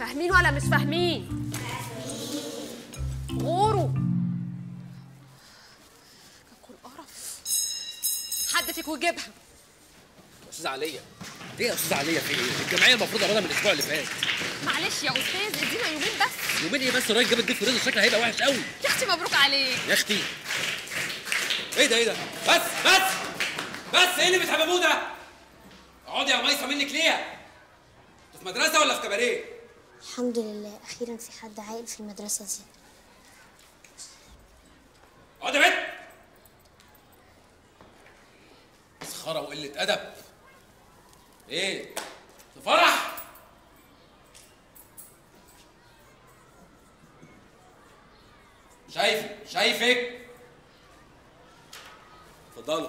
فاهمين ولا مش فاهمين غوروا اكل قرف حد فيكم يجيبها استاذ عليا ايه يا استاذ عليا في ايه الجمعيه المفروض اخدها من الاسبوع اللي فات معلش يا استاذ ادينا يومين بس يومين ايه بس الراجل جاب الديب فريزر شكله هيبقى وحش قوي يا اختي مبروك عليك يا اختي ايه ده ايه ده بس بس بس ايه اللي بتحببوه ده اقعدي يا ميسه منك ليه انتوا في مدرسه ولا في كباريه الحمد لله اخيرا في حد عاقل في المدرسه دي اقعدي يا بنت مسخره وقله ادب ايه في فرح شايفك شايفك اتفضلوا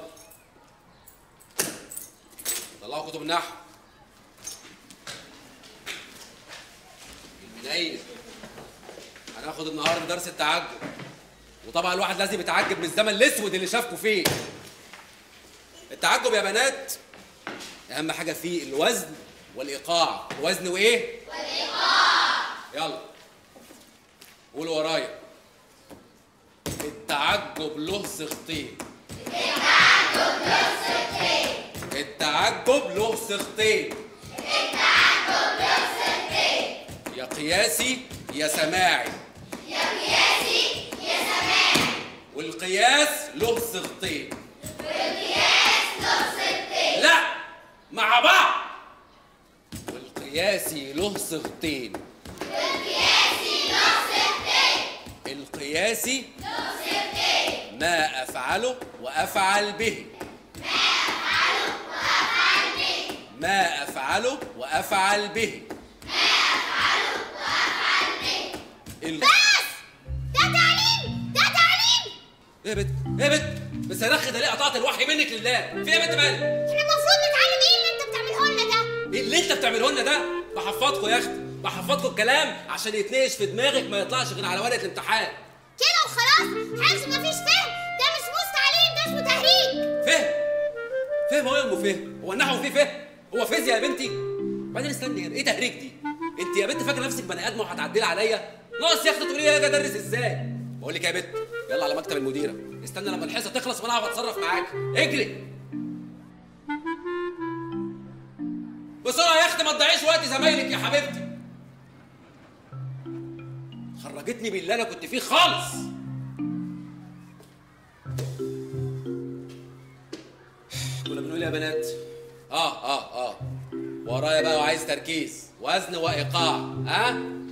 طلعوا كتب النحو المنيل هناخد النهارده درس التعجب وطبعا الواحد لازم يتعجب من الزمن الاسود اللي شافكوا فيه التعجب يا بنات اهم حاجه فيه الوزن والايقاع الوزن وايه والايقاع يلا قولوا ورايا التعجب له صيغتين التعجب له صيغتين التعجب له صيغتين التعجب له صيغتين يا قياسي يا سماعي والقياس له صيغتين والقياس له صيغتين لا مع بعض والقياسي له صيغتين والقياسي له صيغتين القياسي له صيغتين ما افعله وافعل به ما افعله وافعل به ال... ده تعليم ده تعليم ايه يا بنت ايه يا بنت بصرخ ده ليه قطعت الوحي منك لله في ايه يا بنت مالك احنا المفروض نتعلم ايه اللي انت بتعمله لنا ده ايه اللي انت بتعمله لنا ده بحفظكم يا اختي بحفظكم الكلام عشان يتنقش في دماغك ما يطلعش غير على ورقه الامتحان كده وخلاص حفظ مفيش فهم ده مش اسمه تعليم ده اسمه تهريج فهم فهم هو يا ام فهم هو النحو فيه فهم هو فيزياء يا بنتي بعدين استني ايه تهريج دي انت يا بنت فاكره نفسك بني ادم وهتعدلي عليا ناقص يا اختي تقولي لي اجي ادرس ازاي بقول لك يا بنت يلا على مكتب المديره استنى لما الحصه تخلص وانا هبقى اتصرف معاك اجري بسرعه يا اختي ما تضيعيش وقت زمايلك يا حبيبتي خرجتني باللي انا كنت فيه خالص كنا بنقول إيه يا بنات اه اه اه ورايا بقى وعايز تركيز وزن وايقاع ها